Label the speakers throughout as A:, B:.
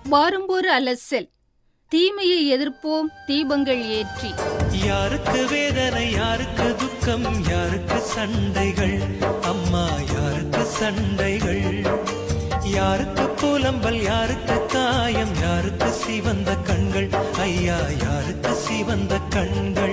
A: வாரும்போரு அலசல் தீமையை எதிர்ப்போம் தீபங்கள் ஏற்றி
B: யாருக்கு வேதனை யாருக்கு துக்கம் யாருக்கு சண்டைகள் அம்மா யாருக்கு சண்டைகள் யாருக்கு புலம்பல் யாருக்கு காயம் யாருக்கு சிவந்த கண்கள் ஐயா யாருக்கு சிவந்த கண்கள்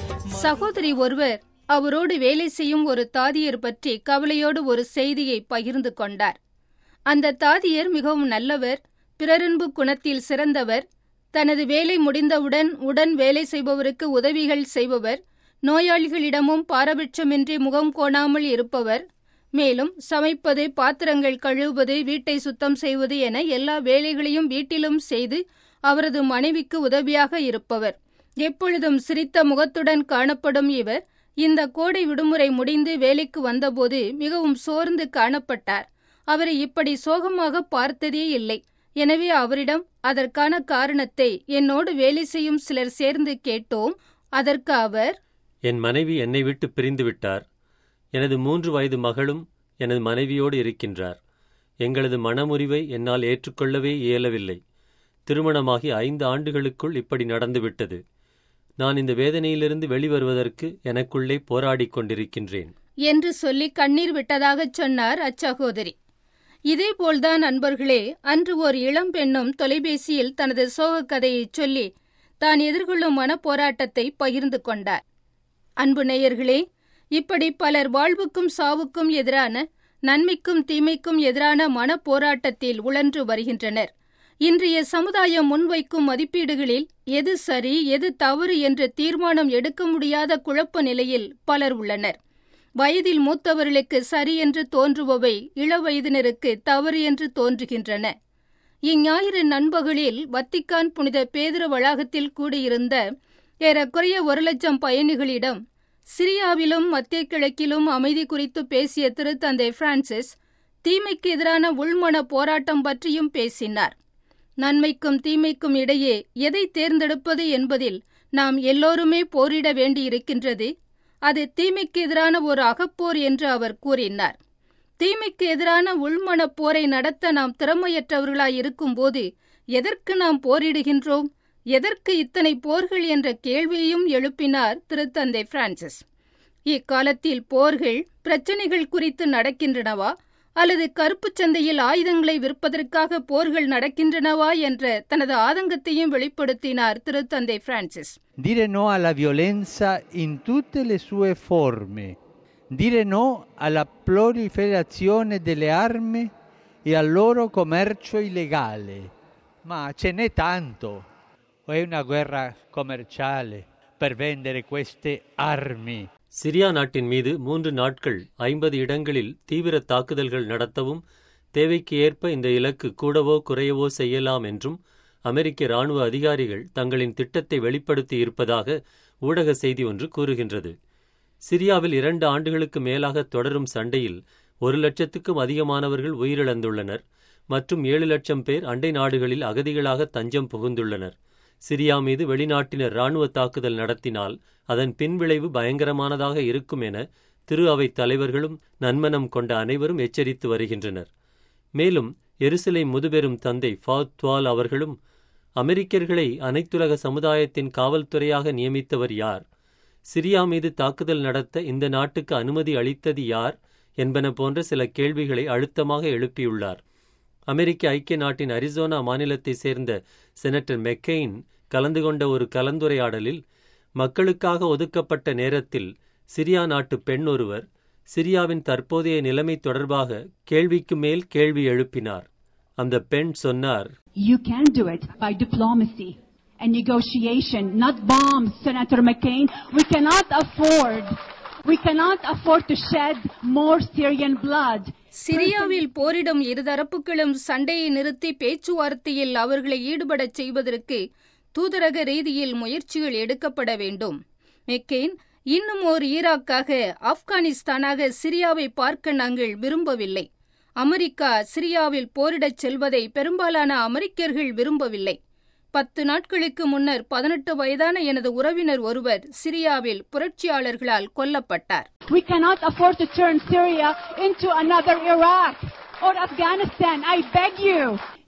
A: சகோதரி ஒருவர் அவரோடு வேலை செய்யும் ஒரு தாதியர் பற்றி கவலையோடு ஒரு செய்தியை பகிர்ந்து கொண்டார் அந்த தாதியர் மிகவும் நல்லவர் பிறரன்பு குணத்தில் சிறந்தவர் தனது வேலை முடிந்தவுடன் உடன் வேலை செய்பவருக்கு உதவிகள் செய்பவர் நோயாளிகளிடமும் பாரபட்சமின்றி முகம் கோணாமல் இருப்பவர் மேலும் சமைப்பது பாத்திரங்கள் கழுவுவது வீட்டை சுத்தம் செய்வது என எல்லா வேலைகளையும் வீட்டிலும் செய்து அவரது மனைவிக்கு உதவியாக இருப்பவர் எப்பொழுதும் சிரித்த முகத்துடன் காணப்படும் இவர் இந்த கோடை விடுமுறை முடிந்து வேலைக்கு வந்தபோது மிகவும் சோர்ந்து காணப்பட்டார் அவரை இப்படி சோகமாக பார்த்ததே இல்லை எனவே அவரிடம் அதற்கான காரணத்தை என்னோடு வேலை செய்யும் சிலர் சேர்ந்து கேட்டோம் அதற்கு அவர்
C: என் மனைவி என்னை விட்டு பிரிந்து விட்டார் எனது மூன்று வயது மகளும் எனது மனைவியோடு இருக்கின்றார் எங்களது மனமுறிவை என்னால் ஏற்றுக்கொள்ளவே இயலவில்லை திருமணமாகி ஐந்து ஆண்டுகளுக்குள் இப்படி நடந்துவிட்டது நான் இந்த வேதனையிலிருந்து வெளிவருவதற்கு எனக்குள்ளே போராடிக் கொண்டிருக்கின்றேன்
A: என்று சொல்லி கண்ணீர் விட்டதாகச் சொன்னார் அச்சகோதரி இதேபோல்தான் நண்பர்களே அன்று ஒரு இளம் பெண்ணும் தொலைபேசியில் தனது சோகக் கதையைச் சொல்லி தான் எதிர்கொள்ளும் மனப்போராட்டத்தை பகிர்ந்து கொண்டார் அன்பு நேயர்களே இப்படி பலர் வாழ்வுக்கும் சாவுக்கும் எதிரான நன்மைக்கும் தீமைக்கும் எதிரான மனப்போராட்டத்தில் உழன்று வருகின்றனர் இன்றைய சமுதாயம் முன்வைக்கும் மதிப்பீடுகளில் எது சரி எது தவறு என்று தீர்மானம் எடுக்க முடியாத குழப்ப நிலையில் பலர் உள்ளனர் வயதில் மூத்தவர்களுக்கு சரி என்று தோன்றுபவை இளவயதினருக்கு தவறு என்று தோன்றுகின்றன இஞ்ஞாயிறு நண்பகலில் வத்திக்கான் புனித பேதுர வளாகத்தில் கூடியிருந்த ஏறக்குறைய ஒரு லட்சம் பயணிகளிடம் சிரியாவிலும் மத்திய கிழக்கிலும் அமைதி குறித்து பேசிய திருத்தந்தை பிரான்சிஸ் தீமைக்கு எதிரான உள்மன போராட்டம் பற்றியும் பேசினார் நன்மைக்கும் தீமைக்கும் இடையே எதை தேர்ந்தெடுப்பது என்பதில் நாம் எல்லோருமே போரிட வேண்டியிருக்கின்றது அது தீமைக்கு எதிரான ஒரு அகப்போர் என்று அவர் கூறினார் தீமைக்கு எதிரான உள்மன போரை நடத்த நாம் திறமையற்றவர்களாய் இருக்கும்போது எதற்கு நாம் போரிடுகின்றோம் எதற்கு இத்தனை போர்கள் என்ற கேள்வியையும் எழுப்பினார் திருத்தந்தை பிரான்சிஸ் இக்காலத்தில் போர்கள் பிரச்சனைகள் குறித்து நடக்கின்றனவா அல்லது கருப்புச் சந்தையில் ஆயுதங்களை விற்பதற்காக போர்கள் நடக்கின்றனவா என்ற தனது ஆதங்கத்தையும் வெளிப்படுத்தினார் திருத்தந்தை Francis
D: Dire no alla violenza in tutte le sue forme. Dire no alla proliferazione delle armi e al loro commercio illegale. Ma ce n'è tanto. O è una guerra commerciale per vendere queste armi?
C: Syria நாட்டின் மீது மூன்று நாட்கள் ஐம்பது இடங்களில் தீவிர தாக்குதல்கள் நடத்தவும் தேவைக்கு ஏற்ப இந்த இலக்கு கூடவோ குறையவோ செய்யலாம் என்றும் அமெரிக்க இராணுவ அதிகாரிகள் தங்களின் திட்டத்தை வெளிப்படுத்தி இருப்பதாக ஊடக செய்தி ஒன்று கூறுகின்றது சிரியாவில் இரண்டு ஆண்டுகளுக்கு மேலாக தொடரும் சண்டையில் ஒரு லட்சத்துக்கும் அதிகமானவர்கள் உயிரிழந்துள்ளனர் மற்றும் ஏழு லட்சம் பேர் அண்டை நாடுகளில் அகதிகளாக தஞ்சம் புகுந்துள்ளனர் சிரியா மீது வெளிநாட்டினர் இராணுவ தாக்குதல் நடத்தினால் அதன் பின்விளைவு பயங்கரமானதாக இருக்கும் என திரு அவைத் தலைவர்களும் நன்மனம் கொண்ட அனைவரும் எச்சரித்து வருகின்றனர் மேலும் எருசலை முதுபெரும் தந்தை ஃபாத் துவால் அவர்களும் அமெரிக்கர்களை அனைத்துலக சமுதாயத்தின் காவல்துறையாக நியமித்தவர் யார் சிரியா மீது தாக்குதல் நடத்த இந்த நாட்டுக்கு அனுமதி அளித்தது யார் என்பன போன்ற சில கேள்விகளை அழுத்தமாக எழுப்பியுள்ளார் அமெரிக்க ஐக்கிய நாட்டின் அரிசோனா மாநிலத்தைச் சேர்ந்த செனட்டர் மெக்கெயின் கலந்து கொண்ட ஒரு கலந்துரையாடலில் மக்களுக்காக ஒதுக்கப்பட்ட நேரத்தில் சிரியா நாட்டு பெண் ஒருவர் சிரியாவின் தற்போதைய நிலைமை தொடர்பாக கேள்விக்கு மேல் கேள்வி எழுப்பினார் அந்த பெண் சொன்னார்
E: You can do it by diplomacy and negotiation, not bombs, Senator McCain. We cannot afford, we cannot afford to shed more Syrian blood.
A: சிரியாவில் போரிடும் இருதரப்புகளும் சண்டையை நிறுத்தி பேச்சுவார்த்தையில் அவர்களை ஈடுபடச் செய்வதற்கு தூதரக ரீதியில் முயற்சிகள் எடுக்கப்பட வேண்டும் மெக்கெயின் இன்னும் ஓர் ஈராக்காக ஆப்கானிஸ்தானாக சிரியாவை பார்க்க நாங்கள் விரும்பவில்லை அமெரிக்கா சிரியாவில் போரிடச் செல்வதை பெரும்பாலான அமெரிக்கர்கள் விரும்பவில்லை பத்து நாட்களுக்கு முன்னர் பதினெட்டு வயதான எனது உறவினர் ஒருவர் சிரியாவில் புரட்சியாளர்களால் கொல்லப்பட்டார்
E: We cannot afford to turn Syria into another Iraq or Afghanistan. I beg you.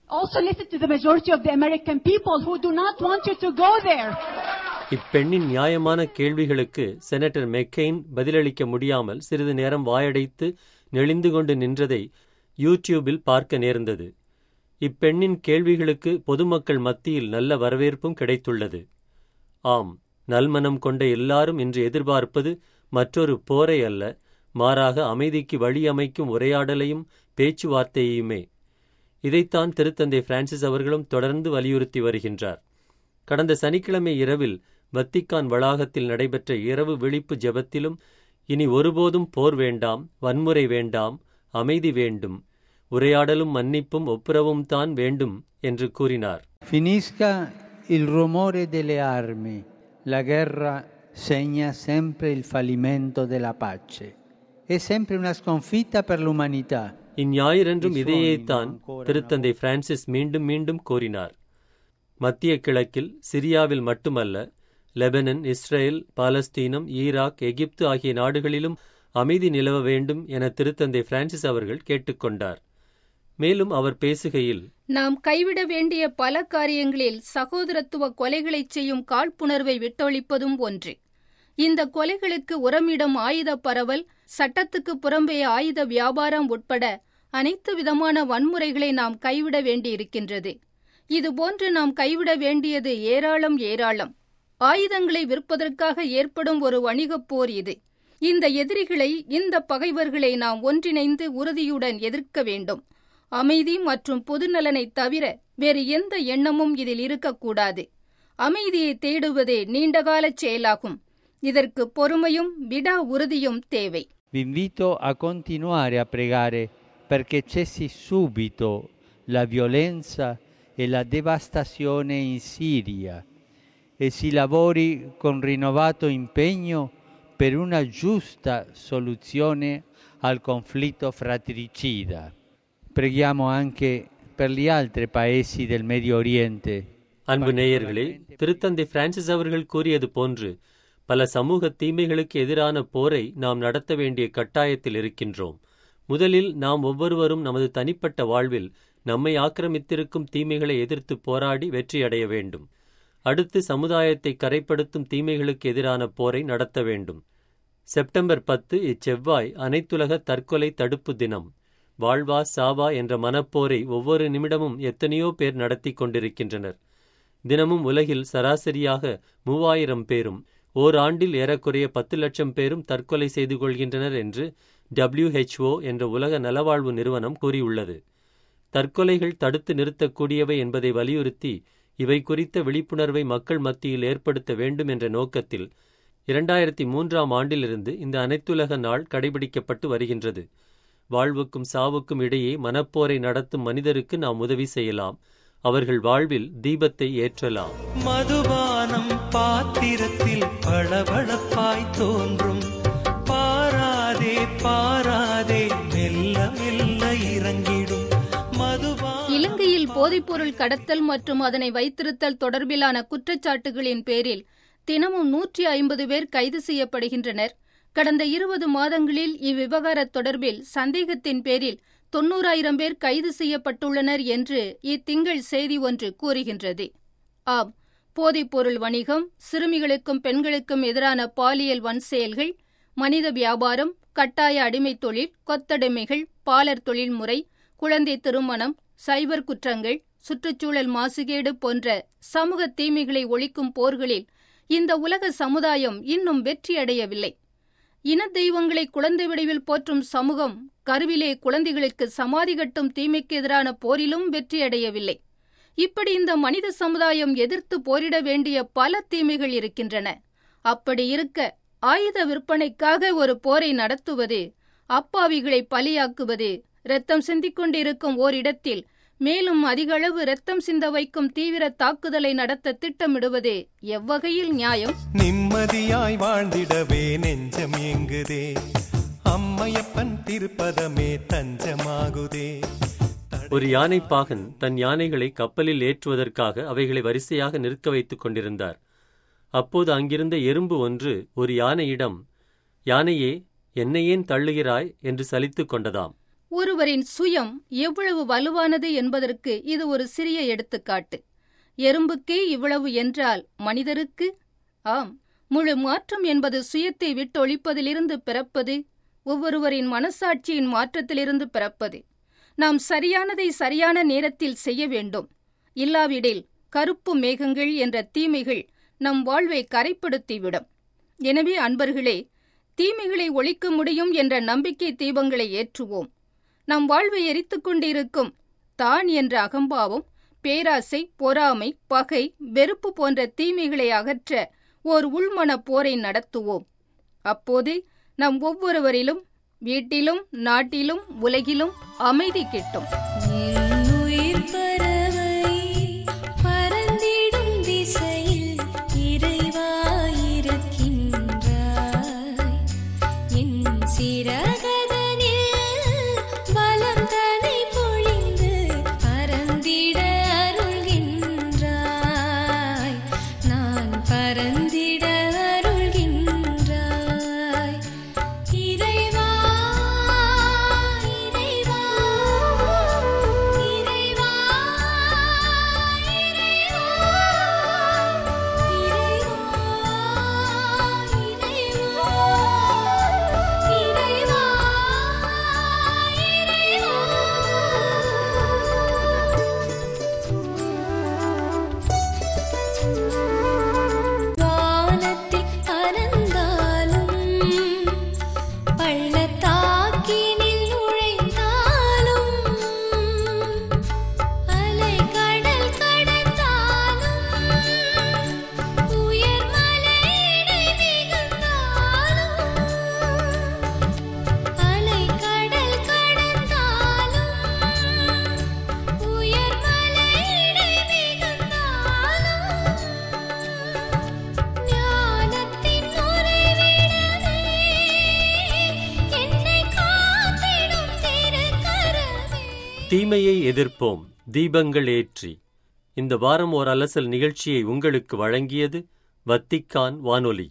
E: Also listen to the majority of the American people who do not want you to go there.
C: இப்பெண்ணின் நியாயமான கேள்விகளுக்கு senator McCain பதிலளிக்க முடியாமல் சிறிது நேரம் வாயடைத்து நெளிந்து கொண்டு நின்றதை யூடியூபில் பார்க்க நேர்ந்தது இப்பெண்ணின் கேள்விகளுக்கு பொதுமக்கள் மத்தியில் நல்ல வரவேற்பும் கிடைத்துள்ளது ஆம் நல்மனம் கொண்ட எல்லாரும் இன்று எதிர்பார்ப்பது மற்றொரு போரை அல்ல மாறாக அமைதிக்கு வழியமைக்கும் உரையாடலையும் பேச்சுவார்த்தையுமே இதைத்தான் திருத்தந்தை பிரான்சிஸ் அவர்களும் தொடர்ந்து வலியுறுத்தி வருகின்றார் கடந்த சனிக்கிழமை இரவில் வத்திக்கான் வளாகத்தில் நடைபெற்ற இரவு விழிப்பு ஜெபத்திலும் இனி ஒருபோதும் போர் வேண்டாம் வன்முறை வேண்டாம் அமைதி வேண்டும் உரையாடலும் மன்னிப்பும் ஒப்புரவும் தான் வேண்டும் என்று கூறினார்
D: Finisca il rumore delle armi. La guerra segna sempre il fallimento della pace. È sempre una sconfitta per l'umanità.
C: இந்ஞாயிறன்றும் இதையேத்தான் திருத்தந்தை பிரான்சிஸ் மீண்டும் மீண்டும் கூறினார் மத்திய கிழக்கில் சிரியாவில் மட்டுமல்ல லெபனன் இஸ்ரேல் பாலஸ்தீனம் ஈராக் எகிப்து ஆகிய நாடுகளிலும் அமைதி நிலவ வேண்டும் என திருத்தந்தை பிரான்சிஸ் அவர்கள் கேட்டுக்கொண்டார் மேலும் அவர் பேசுகையில்
A: நாம் கைவிட வேண்டிய பல காரியங்களில் சகோதரத்துவ கொலைகளைச் செய்யும் காழ்ப்புணர்வை விட்டொழிப்பதும் ஒன்று இந்த கொலைகளுக்கு உரமிடும் ஆயுத பரவல் சட்டத்துக்கு புறம்பே ஆயுத வியாபாரம் உட்பட அனைத்து விதமான வன்முறைகளை நாம் கைவிட வேண்டியிருக்கின்றது இதுபோன்று நாம் கைவிட வேண்டியது ஏராளம் ஏராளம் ஆயுதங்களை விற்பதற்காக ஏற்படும் ஒரு வணிகப் போர் இது இந்த எதிரிகளை இந்த பகைவர்களை நாம் ஒன்றிணைந்து உறுதியுடன் எதிர்க்க வேண்டும் அமைதி மற்றும் பொதுநலனை தவிர வேறு எந்த எண்ணமும் இதில் இருக்கக்கூடாது அமைதியை தேடுவதே நீண்டகால செயலாகும் இதற்கு பொறுமையும் விடா உறுதியும் தேவை
D: Vi invito a continuare a pregare perché cessi subito la violenza e la devastazione in Siria e si lavori con rinnovato impegno per una giusta soluzione al conflitto fratricida. Preghiamo anche per gli altri paesi del Medio Oriente.
C: அன்பு நேயர்களே திருத்தந்தை Francis அவர்கள் கூறியது போன்று பல சமூக தீமைகளுக்கு எதிரான போரை நாம் நடத்த வேண்டிய கட்டாயத்தில் இருக்கின்றோம் முதலில் நாம் ஒவ்வொருவரும் நமது தனிப்பட்ட வாழ்வில் நம்மை ஆக்கிரமித்திருக்கும் தீமைகளை எதிர்த்து போராடி வெற்றியடைய வேண்டும் அடுத்து சமுதாயத்தை கரைப்படுத்தும் தீமைகளுக்கு எதிரான போரை நடத்த வேண்டும் செப்டம்பர் பத்து இச்செவ்வாய் அனைத்துலக தற்கொலை தடுப்பு தினம் வாழ்வா சாவா என்ற மனப்போரை ஒவ்வொரு நிமிடமும் எத்தனையோ பேர் நடத்தி கொண்டிருக்கின்றனர் தினமும் உலகில் சராசரியாக மூவாயிரம் பேரும் ஓராண்டில் ஏறக்குறைய பத்து லட்சம் பேரும் தற்கொலை செய்து கொள்கின்றனர் என்று WHO என்ற உலக நலவாழ்வு நிறுவனம் கூறியுள்ளது தற்கொலைகள் தடுத்து நிறுத்தக்கூடியவை என்பதை வலியுறுத்தி இவை குறித்த விழிப்புணர்வை மக்கள் மத்தியில் ஏற்படுத்த வேண்டும் என்ற நோக்கத்தில் இரண்டாயிரத்தி மூன்றாம் ஆண்டிலிருந்து இந்த அனைத்துலக நாள் கடைபிடிக்கப்பட்டு வருகின்றது வாழ்வுக்கும் சாவுக்கும் இடையே மனப்போரை நடத்தும் மனிதருக்கு நாம் உதவி செய்யலாம் அவர்கள் வாழ்வில் தீபத்தை ஏற்றலாம்
B: மதுபானம் பாத்திரத்தில் பளபளப்பாய் தோன்றும் பாராதே பாராதே மெல்ல மெல்ல இறங்கிடும் மதுபானம்
A: இலங்கையில் போதைப்பொருள் கடத்தல் மற்றும் அதனை வைத்திருத்தல் தொடர்பிலான குற்றச்சாட்டுகளின் பேரில் தினமும் நூற்றி ஐம்பது பேர் கைது செய்யப்படுகின்றனர் கடந்த இருபது மாதங்களில் இவ்விவகாரம் தொடர்பில் சந்தேகத்தின் பேரில் தொன்னூறாயிரம் பேர் கைது செய்யப்பட்டுள்ளனர் என்று இத்திங்கள் செய்தி ஒன்று கூறுகின்றது ஆம் போதைப்பொருள் வணிகம் சிறுமிகளுக்கும் பெண்களுக்கும் எதிரான பாலியல் வன்செயல்கள் மனித வியாபாரம் கட்டாய அடிமைத் தொழில் கொத்தடிமைகள் பாலர் தொழில்முறை குழந்தை திருமணம் சைபர் குற்றங்கள் சுற்றுச்சூழல் மாசுகேடு போன்ற சமூக தீமைகளை ஒழிக்கும் போர்களில் இந்த உலக சமுதாயம் இன்னும் வெற்றியடையவில்லை இன தெய்வங்களை குழந்தை வடிவில் போற்றும் சமூகம் கருவிலே குழந்தைகளுக்கு சமாதி கட்டும் தீமைக்கு எதிரான போரிலும் வெற்றியடையவில்லை இப்படி இந்த மனித சமுதாயம் எதிர்த்து போரிட வேண்டிய பல தீமைகள் இருக்கின்றன அப்படி இருக்க ஆயுத விற்பனைக்காக ஒரு போரை நடத்துவது அப்பாவிகளை பலியாக்குவது இரத்தம் சிந்திக் கொண்டிருக்கும் ஓரிடத்தில் மேலும் அதிகளவு இரத்தம் சிந்த வைக்கும் தீவிர தாக்குதலை நடத்த திட்டமிடுவது எவ்வகையில் நியாயம்
B: நிம்மதியாய் வாழ்ந்திடவே நெஞ்சம் எங்குதே அம்மையப்பன் திருப்பதமே தஞ்சமாகுதே
C: ஒரு யானைப்பாகன் தன் யானைகளை கப்பலில் ஏற்றுவதற்காக அவைகளை வரிசையாக நிற்க வைத்துக் கொண்டிருந்தார் அப்போது அங்கிருந்த எறும்பு ஒன்று ஒரு யானையிடம் யானையே என்னை ஏன் தள்ளுகிறாய் என்று சலித்துக் கொண்டதாம்
A: ஒருவரின் சுயம் எவ்வளவு வலுவானது என்பதற்கு இது ஒரு சிறிய எடுத்துக்காட்டு எறும்புக்கே இவ்வளவு என்றால் மனிதருக்கு ஆம் முழு மாற்றம் என்பது சுயத்தை விட்டொழிப்பதிலிருந்து பிறப்பது ஒவ்வொருவரின் மனசாட்சியின் மாற்றத்திலிருந்து பிறப்பது நாம் சரியானதை சரியான நேரத்தில் செய்ய வேண்டும் இல்லாவிடில் கருப்பு மேகங்கள் என்ற தீமைகள் நம் வாழ்வை கரைப்படுத்திவிடும் எனவே அன்பர்களே தீமைகளை ஒழிக்க முடியும் என்ற நம்பிக்கை தீபங்களை ஏற்றுவோம் நம் வாழ்வை எரித்துக் கொண்டிருக்கும் தான் என்ற அகம்பாவம் பேராசை பொறாமை பகை வெறுப்பு போன்ற தீமைகளை அகற்ற ஓர் உள்மன போரை நடத்துவோம் அப்போதே நம் ஒவ்வொருவரிலும் வீட்டிலும் நாட்டிலும் உலகிலும் அமைதி கிட்டும்
F: என் உயிர் பறவை பறந்திடும் திசையில் இறைவாயிருக்கின்றாய் என் சிறகதனில் பலம் தனை பொழிந்து பறந்திட அருள்கின்றாய் நான் பறந்திட அருள்கின்றாய் இறைவா இறைவா இறைவா இறைவா வானத்தில் பறந்தாலும் பள்ளத்தாக்கினில் நுழைந்தாலும் அலை கடல் கடந்தாலும் உயர் மலையிடை மிகுந்தாலும் அலை கடல் கடந்தாலும் உயர் மலையிடை மிகுந்தாலும் ஞானத்தின் உறைவிடமே என்னை காத்திடும் திருக்கரமே
C: தீமையை எதிர்ப்போம் தீபங்கள் ஏற்றி இந்த வாரம் ஓர் அலசல் நிகழ்ச்சியை உங்களுக்கு வழங்கியது வத்திக்கான் வானொலி